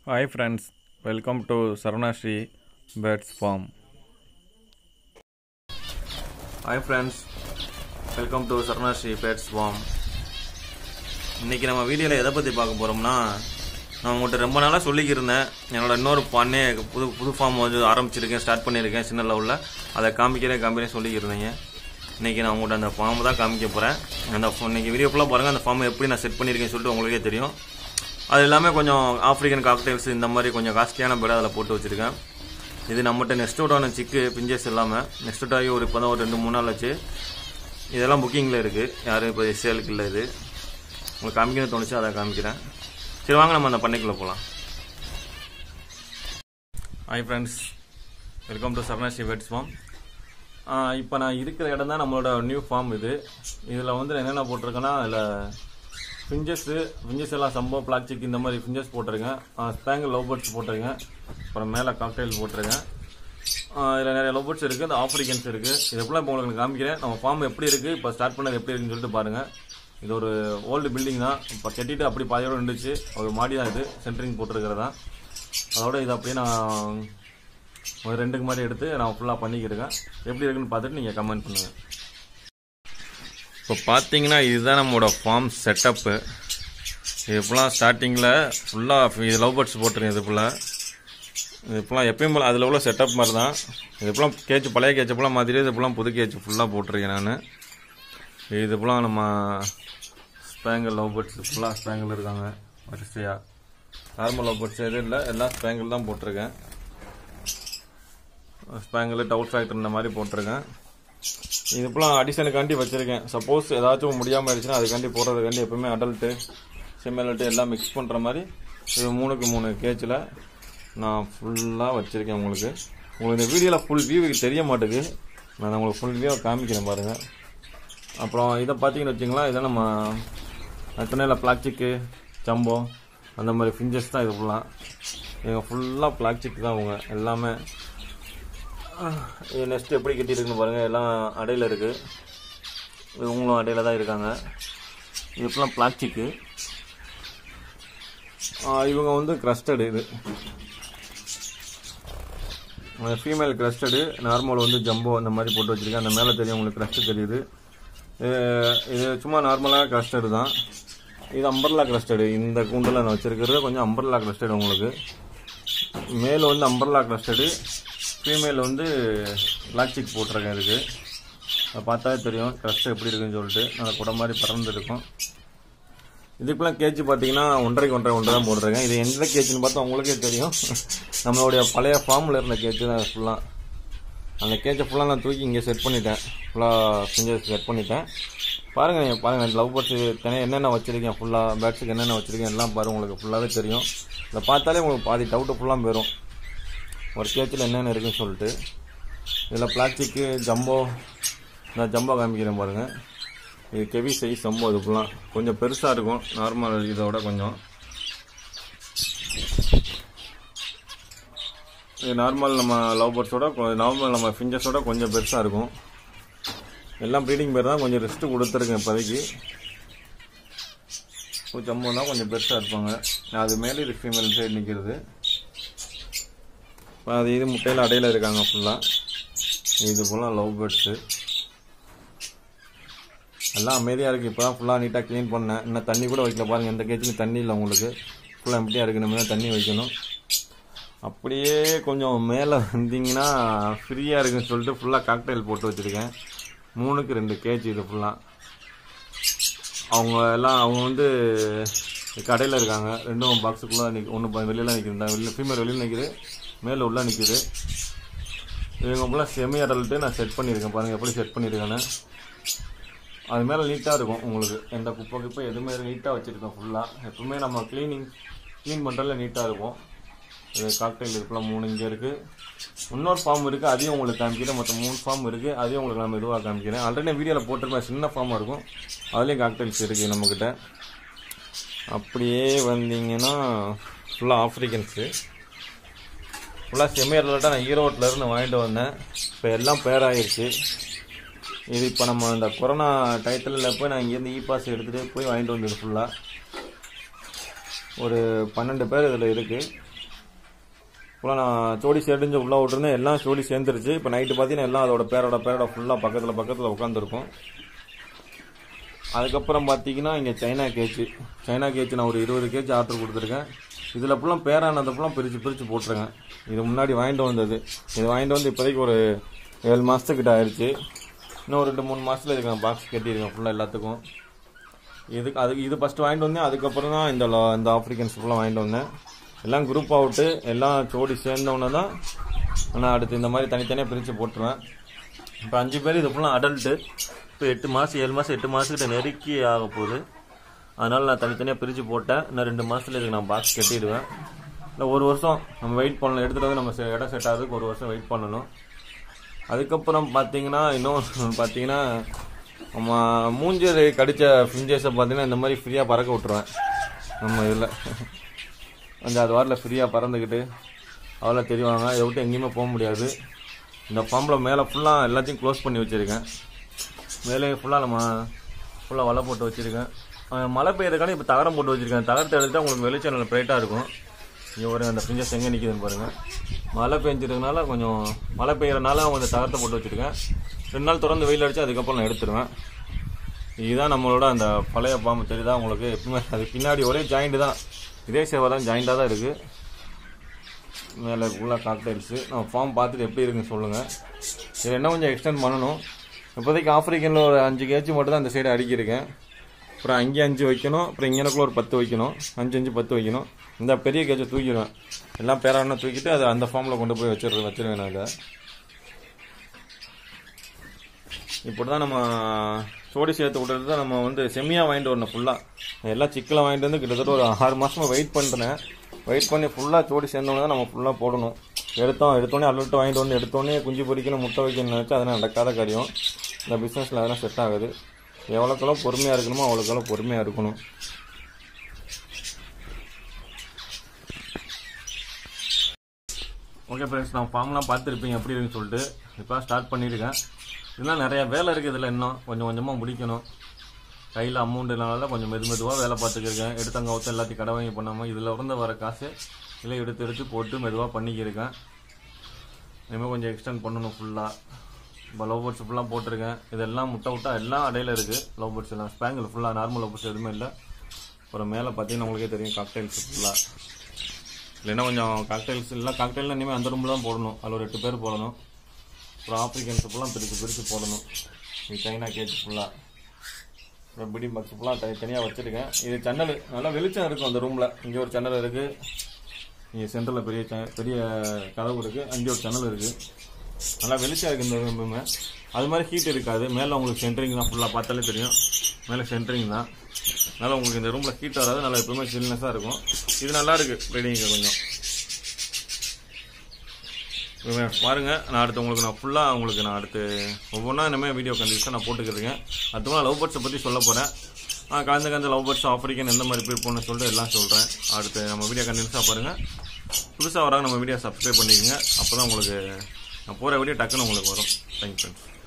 hi friends welcome to Saravanasri birds farm hi friends welcome to Saravanasri birds farm இன்றைக்கி நம்ம வீடியோவில் எதை பற்றி பார்க்க போகிறோம்னா நான் உங்கள்கிட்ட ரொம்ப நாளாக சொல்லிக்கிருந்தேன் என்னோட இன்னொரு பண்ணே புது புது ஃபார்ம் வந்து ஆரம்பிச்சிருக்கேன் ஸ்டார்ட் பண்ணியிருக்கேன் சின்ன லெவலில் அதை காமிக்கிறேன் காமிக்கிறேன் சொல்லிக்கிருந்தீங்க இன்றைக்கி நான் உங்கள்கிட்ட அந்த ஃபார்ம் தான் காமிக்க போகிறேன் அந்த இன்னைக்கு வீடியோ ஃபுல்லாக பாருங்கள் அந்த ஃபார்மை எப்படி நான் செட் பண்ணியிருக்கேன்னு சொல்லிட்டு உங்களுக்கே தெரியும் அது எல்லாமே கொஞ்சம் ஆஃப்ரிக்கன் காக்டைல்ஸ் இந்த மாதிரி கொஞ்சம் காஸ்ட்லியான பேர் அதில் போட்டு வச்சுருக்கேன் இது நம்மகிட்ட நெக்ஸ்ட் அவுட்டான சிக்கு பிஞ்சஸ் இல்லாமல் நெக்ஸ்ட் அவுட் ஆகி ஒரு இப்போ தான் ஒரு ரெண்டு மூணு நாள் ஆச்சு இதெல்லாம் புக்கிங்கில் இருக்குது யாரும் இப்போ சேலுக்கு இல்லை இது உங்களுக்கு காமிக்கணும்னு தோணுச்சு அதை காமிக்கிறேன் சரி வாங்க நம்ம அந்த பண்ணைக்குள்ளே போகலாம் hi friends welcome to Saranasri birds farm இப்போ நான் இருக்கிற இடம் தான் நம்மளோட நியூ ஃபார்ம் இது இதில் வந்து என்னென்ன போட்டிருக்கேன்னா அதில் ஃபிஞ்சஸ்ஸு ஃபிஞ்சஸ் எல்லாம் சம்பவம் பிளாஸ்டிக் இந்த மாதிரி ஃபிஞ்சஸ் போட்டிருக்கேன் ஸ்பேங்கிள் லவ் பேர்ட்ஸ் போட்டிருக்கேன் அப்புறம் மேலே காக்டைல் போட்டிருக்கேன் இதில் நிறைய லவ் பேர்ட்ஸ் இருக்குது இந்த ஆஃப்ரிக்கன்ஸ் இருக்குது இது ஃபுல்லாக இப்போ உங்களுக்கு நான் காமிக்கிறேன் நம்ம ஃபார்ம் எப்படி இருக்குது இப்போ ஸ்டார்ட் பண்ணது எப்படி இருக்குன்னு சொல்லிட்டு பாருங்கள் இது ஒரு ஓல்டு பில்டிங் தான் இப்போ கட்டிட்டு அப்படி பாதியோடு இருந்துச்சு ஒரு மாடி தான் இது சென்ட்ரிங் போட்டிருக்கிறது தான் அதோட இது அப்படியே நான் ஒரு ரெண்டுக்கு மாதிரி எடுத்து நான் ஃபுல்லாக பண்ணிக்கிருக்கேன் எப்படி இருக்குன்னு பார்த்துட்டு நீங்கள் கமெண்ட் பண்ணுங்கள் இப்போ பார்த்தீங்கன்னா இதுதான் நம்மளோட ஃபார்ம் செட்டப்பு இது ஃபுல்லாக ஸ்டார்டிங்கில் ஃபுல்லாக இது லவ் பேர்ட்ஸ் போட்டிருக்கேன் இது ஃபுல்லாக இது ஃபுல்லாக எப்பயும் போல அதில் உள்ள செட்டப் மாதிரி தான் இது ஃபுல்லாக கேஜ் பழைய கேஜ் ஃபுல்லாக மாதிரி இது ஃபுல்லாக புது கேஜ் ஃபுல்லாக போட்டிருக்கேன் நான் இது ஃபுல்லாக நம்ம ஸ்பேங்கல் லவ் பேர்ட்ஸ் ஃபுல்லாக ஸ்பேங்கல் இருக்காங்க வரிசையாக நார்மல் லவ் பேர்ட்ஸ் எதுவும் இல்லை எல்லாம் ஸ்பேங்கல் தான் போட்டிருக்கேன் ஸ்பேங்கல் டவுட் ஃபேக்டர் இந்த மாதிரி போட்டிருக்கேன் இது ஃபுல்லாக அடிஷனுக்காண்டி வச்சுருக்கேன் சப்போஸ் ஏதாச்சும் முடியாமல் ஆயிடுச்சுன்னா அதுக்காண்டி போடுறதுக்காண்டி எப்பவுமே அடல்ட்டு செம்மல்ட்டு எல்லாம் மிக்ஸ் பண்ணுற மாதிரி இது மூணுக்கு மூணு கேஜில் நான் ஃபுல்லாக வச்சுருக்கேன் உங்களுக்கு உங்களுக்கு இந்த வீடியோவில் ஃபுல் வியூ தெரிய மாட்டேங்குது நான் உங்களுக்கு ஃபுல் வியூ காமிக்கிறேன் பாருங்கள் அப்புறம் இதை பார்த்தீங்கன்னு வச்சிங்களேன் இதை நம்ம எத்தனையில் பிளாஸ்டிக்கு ஜம்போ அந்த மாதிரி ஃபிஞ்சஸ் தான் இது ஃபுல்லாக எங்கள் ஃபுல்லாக பிளாஸ்டிக் தான் அவங்க எல்லாமே இது நெக்ஸ்ட் எப்படி கட்டியிருக்குன்னு பாருங்கள் எல்லாம் அடையில் இருக்குது இவங்களும் அடையில் தான் இருக்காங்க இது ஃபுல்லாக பிளாஸ்டிக்கு இவங்க வந்து கிரஸ்டடு இது ஃபீமேல் கிரஸ்டடு நார்மல் வந்து ஜம்போ அந்த மாதிரி போட்டு வச்சுருக்கேன் அந்த மேலே தெரியும் உங்களுக்கு கிரஸ்ட் தெரியுது இது சும்மா நார்மலாக கிரஸ்டடு தான் இது அம்பர்லா கிரஸ்டடு இந்த கூண்டில் நான் வச்சுருக்கிறது கொஞ்சம் அம்பர்லா கிரஸ்டடு உங்களுக்கு மேல் வந்து அம்பர்லா கிரஸ்டடு ஃபீமேல் வந்து பிளாஸ்டிக் போட்டிருக்கேன் இதுக்கு அதை பார்த்தாலே தெரியும் க்ரஸ்ட் எப்படி இருக்குன்னு சொல்லிட்டு நல்லா குடை மாதிரி பறந்து இருக்கும் இதுக்கெல்லாம் கேஜ் பார்த்தீங்கன்னா ஒன்றரைக்கு ஒன்றரை ஒன்றரை தான் போட்டிருக்கேன் இது எந்த கேஜ்னு பார்த்தா உங்களுக்கே தெரியும் நம்மளுடைய பழைய ஃபார்மில் இருந்த கேஜ் தான் ஃபுல்லாக அந்த கேஜை ஃபுல்லாக நான் தூக்கி இங்கே செட் பண்ணிட்டேன் ஃபுல்லாக செஞ்சு செட் பண்ணிட்டேன் பாருங்கள் நீங்கள் பாருங்கள் லவ் பேர்ட்ஸ் தனியாக என்னென்ன வச்சுருக்கேன் ஃபுல்லாக பேட்ஸுக்கு என்னென்ன வச்சுருக்கேன் எல்லாம் பாருங்கள் உங்களுக்கு ஃபுல்லாகவே தெரியும் இதை பார்த்தாலே உங்களுக்கு பாதி டவுட்டு ஃபுல்லாக போயிடும் ஒரு கேச்சில் என்னென்ன இருக்குன்னு சொல்லிட்டு இதில் பிளாஸ்டிக்கு ஜம்போ நான் ஜம்போ காமிக்கிறேன் பாருங்கள் இது கெவி சைஸ் ஜம்போ இது ஃபுல்லாக கொஞ்சம் பெருசாக இருக்கும் நார்மல் இதோட கொஞ்சம் இது நார்மல் நம்ம லவ் பேர்ட்ஸோட நார்மல் நம்ம ஃபிஞ்சஸோட கொஞ்சம் பெருசாக இருக்கும் எல்லாம் ப்ரீடிங் பேர் தான் கொஞ்சம் ரெஸ்ட்டு கொடுத்துருக்கேன் இப்போதைக்கு ஜம்போ தான் கொஞ்சம் பெருசாக இருப்பாங்க அது மேலே இது ஃபீமேல் சைடு நிற்கிறது அது இது முட்டையில் அடையில் இருக்காங்க ஃபுல்லாக இது ஃபுல்லாக லவ் பேர்ட்ஸு எல்லாம் அமைதியாக இருக்குது இப்போ தான் ஃபுல்லாக நீட்டாக க்ளீன் பண்ணேன் இன்னும் தண்ணி கூட வைக்கல பாருங்கள் எந்த கேஜுக்கும் தண்ணி இல்லை உங்களுக்கு ஃபுல்லாக எம்டியாக இருக்குது நம்ம தான் தண்ணி வைக்கணும் அப்படியே கொஞ்சம் மேலே வந்தீங்கன்னா ஃப்ரீயாக இருக்குன்னு சொல்லிட்டு ஃபுல்லாக காக்டைல் போட்டு வச்சுருக்கேன் மூணுக்கு ரெண்டு கேஜி இது ஃபுல்லாக அவங்க எல்லாம் அவங்க வந்து கடையில் இருக்காங்க ரெண்டும் பாக்ஸுக்குள்ளே நிற்க ஒன்று வெளியில் நிற்கிறது வெளியில் ஃபீமேல் வெளியில் நிற்கிது மேலே உள்ளே நிற்கிது இவங்க ஃபுல்லாக செமி அடல்ட்டு நான் செட் பண்ணியிருக்கேன் பாருங்கள் எப்படி செட் பண்ணியிருக்கேன்னு அது மேலே நீட்டாக இருக்கும் உங்களுக்கு எந்த குப்பை குப்பை எதுவுமே நீட்டாக வச்சுருக்கோம் ஃபுல்லாக எப்பவுமே நம்ம க்ளீனிங் க்ளீன் பண்ணுறதுல நீட்டாக இருக்கும் இது காக்டைல் இதுக்குலாம் மூணு இங்கே இருக்குது இன்னொரு ஃபார்ம் இருக்குது அதையும் உங்களுக்கு காமிக்கிறேன் மொத்தம் மூணு ஃபார்ம் இருக்குது அதையும் உங்களுக்கு நான் மெதுவாக காமிக்கிறேன் ஆல்ரெடி வீடியோவில் போட்டிருப்பேன் சின்ன ஃபார்மாக இருக்கும் அதுலேயும் காக்டைல்ஸ் இருக்குது நம்மக்கிட்ட அப்படியே வந்தீங்கன்னா ஃபுல்லாக ஆஃப்ரிக்கன்ஸு ஃபுல்லாக செமியர்லட்டாக நான் ஈரோட்டிலேருந்து வாங்கிட்டு வந்தேன் இப்போ எல்லாம் பேராயிருச்சு இது இப்போ நம்ம இந்த கொரோனா டயத்தில் போய் நான் இங்கேருந்து இ பாஸ் எடுத்துகிட்டு போய் வாங்கிட்டு வந்தது ஃபுல்லாக ஒரு பன்னெண்டு பேர் இதில் இருக்குது ஃபுல்லாக நான் ஜோடி சேர்ந்து உள்ளே விட்டுருந்தேன் எல்லாம் ஜோடி சேர்ந்துருச்சு இப்போ நைட்டு பார்த்தீங்கன்னா எல்லாம் அதோட பேரோட பேரோட ஃபுல்லாக பக்கத்தில் பக்கத்தில் உட்காந்துருக்கும் அதுக்கப்புறம் பார்த்தீங்கன்னா இங்கே சைனா கேச்சு சைனா கேச்சு நான் ஒரு இருபது கேஜி ஆர்டர் கொடுத்துருக்கேன் இதில் ஃபுல்லாக பேரானதை ஃபுல்லாக பிரித்து பிரித்து போட்டிருக்கேன் இது முன்னாடி வாங்கிட்டு வந்தது இது வாங்கிட்டு வந்து இப்போதைக்கு ஒரு ஏழு மாதத்துக்கிட்ட ஆயிடுச்சு இன்னும் ஒரு ரெண்டு மூணு மாதத்தில் இதுக்கு நான் பாக்ஸ் கட்டியிருக்கேன் ஃபுல்லாக எல்லாத்துக்கும் இதுக்கு அதுக்கு இது ஃபஸ்ட்டு வாங்கிட்டு வந்தேன் அதுக்கப்புறம் தான் இந்த லா- இந்த ஆஃப்ரிக்கன்ஸ் ஃபுல்லாக வாங்கிட்டு வந்தேன் எல்லாம் குரூப் அவுட்டு எல்லாம் ஜோடி சேர்ந்தவொன்னே தான் நான் அடுத்து இந்த மாதிரி தனித்தனியாக பிரித்து போட்டுருவேன் இப்போ அஞ்சு பேர் இது ஃபுல்லாக அடல்ட்டு இப்போ எட்டு மாதம் ஏழு மாதம் எட்டு மாதத்துக்கிட்ட நெருக்கி ஆக போகுது அதனால் நான் தனித்தனியாக பிரித்து போட்டேன் இன்னும் ரெண்டு மாதத்தில் இதுக்கு நான் பாக்ஸ் கட்டிடுவேன் இல்லை ஒரு வருஷம் நம்ம வெயிட் பண்ணணும் எடுத்துகிட்டு வந்து நம்ம செ- இடம் செட் ஆகுறதுக்கு ஒரு வருஷம் வெயிட் பண்ணணும் அதுக்கப்புறம் பார்த்தீங்கன்னா இன்னும் பார்த்தீங்கன்னா நம்ம மூஞ்சல் கடித்த ஃபிஞ்சஸை பார்த்தீங்கன்னா இந்த மாதிரி ஃப்ரீயாக பறக்க விட்ருவேன் நம்ம இதில் கொஞ்சம் அது வாரில் ஃப்ரீயாக பறந்துக்கிட்டு அவ்வளோ தெரிவாங்க இதை விட்டு எங்கேயுமே போக முடியாது இந்த பம்பில் மேலே ஃபுல்லாக எல்லாத்தையும் க்ளோஸ் பண்ணி வச்சுருக்கேன் மேலே ஃபுல்லாக நம்ம ஃபுல்லாக வலை போட்டு வச்சுருக்கேன் அஹ் மழை பெய்யறதுக்கான இப்போ தகரம் போட்டு வச்சுருக்கேன் தகரத்தை எடுத்தால் உங்களுக்கு வெளிச்சம் நல்ல பிரைட்டாக இருக்கும் இங்கே ஒரு அந்த ஃபிஞ்சஸ் எங்கே நிற்கிதுன்னு பாருங்கள் மழை பெஞ்சதுனால கொஞ்சம் மழை பெய்யறனால கொஞ்சம் தகரத்தை போட்டு வச்சுருக்கேன் ரெண்டு நாள் தொடர்ந்து வெயில் அடிச்சு அதுக்கப்புறம் நான் எடுத்துருவேன் இதுதான் நம்மளோட அந்த பழைய பாம்பு தெரியுதா உங்களுக்கு எப்பவுமே அது பின்னாடி ஒரே ஜாயிண்ட் தான் இதே சேவை தான் ஜாயிண்டாக தான் இருக்குது மேலே ஃபுல்லாக காக்டைல்ஸு நம்ம ஃபார்ம் பார்த்துட்டு எப்படி இருக்குன்னு சொல்லுங்கள் இது என்ன கொஞ்சம் எக்ஸ்டெண்ட் பண்ணணும் இப்போதைக்கு ஆஃப்ரிக்கனில் ஒரு அஞ்சு கேஜி மட்டும் தான் அந்த சைடு அடிக்கிருக்கேன் அப்புறம் அங்கே அஞ்சு வைக்கணும் அப்புறம் இங்கனக்குள்ள ஒரு பத்து வைக்கணும் அஞ்சு அஞ்சு பத்து வைக்கணும் இந்த பெரிய கேஜை தூக்கிடுவேன் எல்லாம் பேரான தூக்கிட்டு அதை அந்த ஃபார்மில் கொண்டு போய் வச்சிடுறேன் வச்சிருவேன் நான் அதை இப்படி தான் நம்ம சோடி சேர்த்து விட்டுறது தான் நம்ம வந்து செம்மியாக வாங்கிட்டு வரணும் ஃபுல்லாக எல்லாம் சிக்கலை வாங்கிட்டு வந்து கிட்டத்தட்ட ஒரு ஆறு மாசமா வெயிட் பண்ணுறேன் வெயிட் பண்ணி ஃபுல்லாக சோடி சேர்ந்தோன்னே தான் நம்ம ஃபுல்லாக போடணும் எடுத்தோம் எடுத்தோடனே அலுவட்டு வாங்கிட்டு வந்து எடுத்தோடனே குஞ்சு பொரிக்கணும் முட்டை வைக்கணும்னு நினச்சா அதெல்லாம் நடக்காத காரியம் இந்த பிஸ்னஸில் அதெல்லாம் செட் ஆகுது எவ்வளோக்கெவ்வளோ பொறுமையாக இருக்கணுமோ அவ்வளோக்கெவ்வளோ பொறுமையாக இருக்கணும் ஓகே ஃப்ரெண்ட்ஸ் நான் ஃபார்ம்லாம் பார்த்துருப்பீங்க எப்படி இருக்குன்னு சொல்லிட்டு இப்போ ஸ்டார்ட் பண்ணியிருக்கேன் இதெல்லாம் நிறைய வேலை இருக்குது இதில் இன்னும் கொஞ்சம் கொஞ்சமாக முடிக்கணும் கையில் அமௌண்ட்டுனால கொஞ்சம் மெது மெதுவாக வேலை பார்த்துக்கிருக்கேன் எடுத்தங்க ஒருத்தன் எல்லாத்தையும் கடை வாங்கி பண்ணாமல் இதில் இருந்து வர காசு இதில் எடுத்து எடுத்து போட்டு மெதுவாக பண்ணிக்கிருக்கேன் இனிமேல் கொஞ்சம் எக்ஸ்டெண்ட் பண்ணணும் ஃபுல்லாக இப்போ லவ் பேர்ட்ஸ் ஃபுல்லாக போட்டிருக்கேன் இதெல்லாம் முட்டை விட்டா எல்லாம் அடையில இருக்குது லவ் பேர்ட்ஸ் எல்லாம் ஸ்பேங்கில் ஃபுல்லாக நார்மல் லவ் பேர்ட்ஸ் எதுவுமே இல்லை அப்புறம் மேலே பார்த்தீங்கன்னா உங்களுக்கே தெரியும் காக்டைல்ஸ் ஃபுல்லாக இல்லைன்னா கொஞ்சம் காக்டைல்ஸ் இல்லை காக்டைல் இனிமேல் அந்த ரூமில் தான் போடணும் அதில் ஒரு எட்டு பேர் போடணும் அப்புறம் ஆப்ரிக்கன்ஸ் ஃபுல்லாக பிரித்து பிரித்து போடணும் இது சைனா கேஜ் ஃபுல்லாக அப்புறம் பிடி பாக்ஸ் ஃபுல்லாக தனி தனியாக வச்சுருக்கேன் இது ஜன்னல் நல்லா வெளிச்சம் இருக்கும் அந்த ரூமில் இங்கே ஒரு ஜன்னல் இருக்குது இங்கே சென்டரில் பெரிய ச- பெரிய கதவு இருக்குது அங்கே ஒரு ஜன்னல் இருக்குது நல்லா வெளிச்சம் இருக்குது இந்த ரூமுமே அது மாதிரி ஹீட் இருக்காது மேலே உங்களுக்கு சென்டரிங் தான் ஃபுல்லாக பார்த்தாலே தெரியும் மேலே சென்டரிங் தான் அதனால் உங்களுக்கு இந்த ரூமில் ஹீட் வராது நல்லா எப்பவுமே சில்னஸாக இருக்கும் இது நல்லா இருக்கு ப்ரீடிங்க்கு கொஞ்சம் இவங்க பாருங்க நான் அடுத்து உங்களுக்கு நான் ஃபுல்லாக உங்களுக்கு நான் அடுத்து ஒவ்வொன்றா இனிமேல் வீடியோ கண்டிப்பாக நான் போட்டுக்கிறேங்க அடுத்து நான் லவ் பேர்ட்ஸை பற்றி சொல்ல போகிறேன் ஆ கலந்து கலந்து லவ் பேர்ட்ஸ் ஆஃப்ரிக்கன் எந்த மாதிரி பிரிப்போம்னு சொல்லிட்டு எல்லாம் சொல்கிறேன் அடுத்து நம்ம வீடியோ கண்டிப்பாக பாருங்கள் புதுசாக வராங்க நம்ம வீடியோ சப்ஸ்கிரைப் பண்ணிக்கோங்க அப்போ தான் உங்களுக்கு நான் போகிற வீடியோ டக்குன்னு உங்களுக்கு வரும் தேங்க்யூ ஃப்ரெண்ட்ஸ்